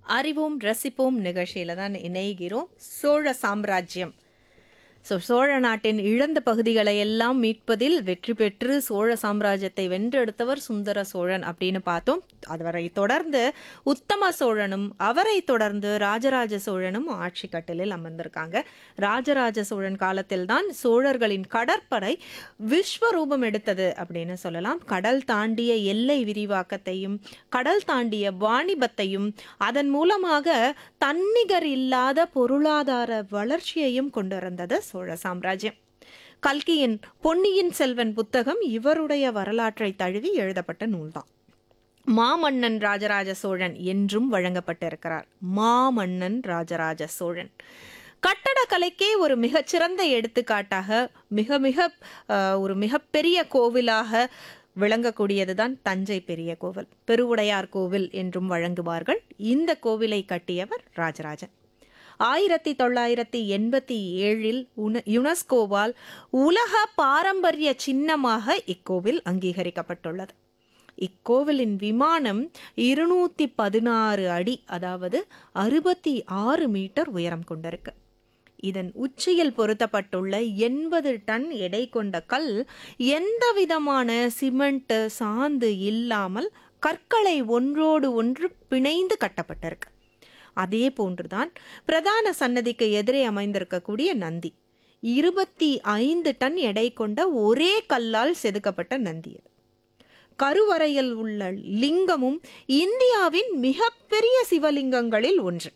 அறிவோம் ரசிப்போம் நிகழ்ச்சியில தான் இணைகிறோம் சோழ சாம்ராஜ்யம் ஸோ சோழ நாட்டின் இழந்த பகுதிகளை எல்லாம் மீட்பதில் வெற்றி பெற்று சோழ சாம்ராஜ்யத்தை வென்றெடுத்தவர் சுந்தர சோழன் அப்படின்னு பார்த்தோம் அவரை தொடர்ந்து உத்தம சோழனும் அவரை தொடர்ந்து ராஜராஜ சோழனும் ஆட்சி கட்டிலில் அமர்ந்திருக்காங்க ராஜராஜ சோழன் காலத்தில் தான் சோழர்களின் கடற்படை விஸ்வரூபம் எடுத்தது அப்படின்னு சொல்லலாம் கடல் தாண்டிய எல்லை விரிவாக்கத்தையும் கடல் தாண்டிய வாணிபத்தையும் அதன் மூலமாக தன்னிகர் இல்லாத பொருளாதார வளர்ச்சியையும் கொண்டிருந்தது சோழ சாம்ராஜ்யம் கல்கியின் பொன்னியின் செல்வன் புத்தகம் இவருடைய வரலாற்றை தழுவி எழுதப்பட்ட நூல்தான் மாமன்னன் ராஜராஜ சோழன் என்றும் வழங்கப்பட்டிருக்கிறார் மாமன்னன் ராஜராஜ சோழன் கட்டடக்கலைக்கே ஒரு மிகச்சிறந்த எடுத்துக்காட்டாக மிக மிக அஹ், ஒரு மிகப்பெரிய கோவிலாக விளங்கக்கூடியதுதான் தஞ்சை பெரிய கோவில் பெருவுடையார் கோவில் என்றும் வழங்குவார்கள் இந்த கோவிலை கட்டியவர் ராஜராஜன் ஆயிரத்தி தொள்ளாயிரத்தி எண்பத்தி ஏழில் உன யுனெஸ்கோவால் உலக பாரம்பரிய சின்னமாக இக்கோவில் அங்கீகரிக்கப்பட்டுள்ளது இக்கோவிலின் விமானம் இருநூத்தி பதினாறு அடி அதாவது அறுபத்தி ஆறு மீட்டர் உயரம் கொண்டிருக்கு இதன் உச்சியில் பொருத்தப்பட்டுள்ள எண்பது டன் எடை கொண்ட கல் எந்த விதமான சிமெண்ட் சாந்து இல்லாமல் கற்களை ஒன்றோடு ஒன்று பிணைந்து கட்டப்பட்டிருக்கு அதே போன்றுதான் பிரதான சன்னதிக்கு எதிரே அமைந்திருக்கக்கூடிய நந்தி இருபத்தி ஐந்து டன் எடை கொண்ட ஒரே கல்லால் செதுக்கப்பட்ட நந்தி அது கருவறையில் உள்ள லிங்கமும் இந்தியாவின் மிகப்பெரிய சிவலிங்கங்களில் ஒன்று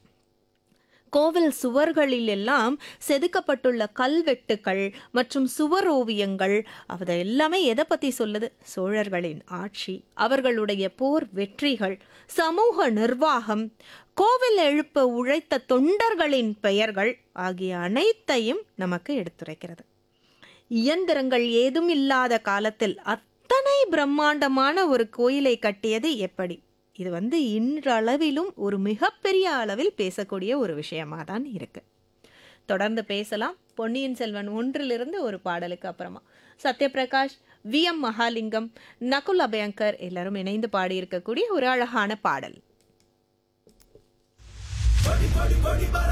கோவில் சுவர்களில் எல்லாம் செதுக்கப்பட்டுள்ள கல்வெட்டுக்கள் மற்றும் சுவர் ஓவியங்கள் அதை எல்லாமே எதை பத்தி சொல்லுது சோழர்களின் ஆட்சி அவர்களுடைய போர் வெற்றிகள் சமூக நிர்வாகம் கோவில் எழுப்ப உழைத்த தொண்டர்களின் பெயர்கள் ஆகிய அனைத்தையும் நமக்கு எடுத்துரைக்கிறது இயந்திரங்கள் ஏதும் இல்லாத காலத்தில் அத்தனை பிரம்மாண்டமான ஒரு கோயிலை கட்டியது எப்படி இது வந்து இன்றளவிலும் ஒரு மிகப்பெரிய அளவில் பேசக்கூடிய ஒரு விஷயமா தான் இருக்கு தொடர்ந்து பேசலாம் பொன்னியின் செல்வன் ஒன்றிலிருந்து ஒரு பாடலுக்கு அப்புறமா சத்யபிரகாஷ் வி எம் மகாலிங்கம் நகுல் அபயங்கர் எல்லாரும் இணைந்து பாடியிருக்கக்கூடிய ஒரு அழகான பாடல்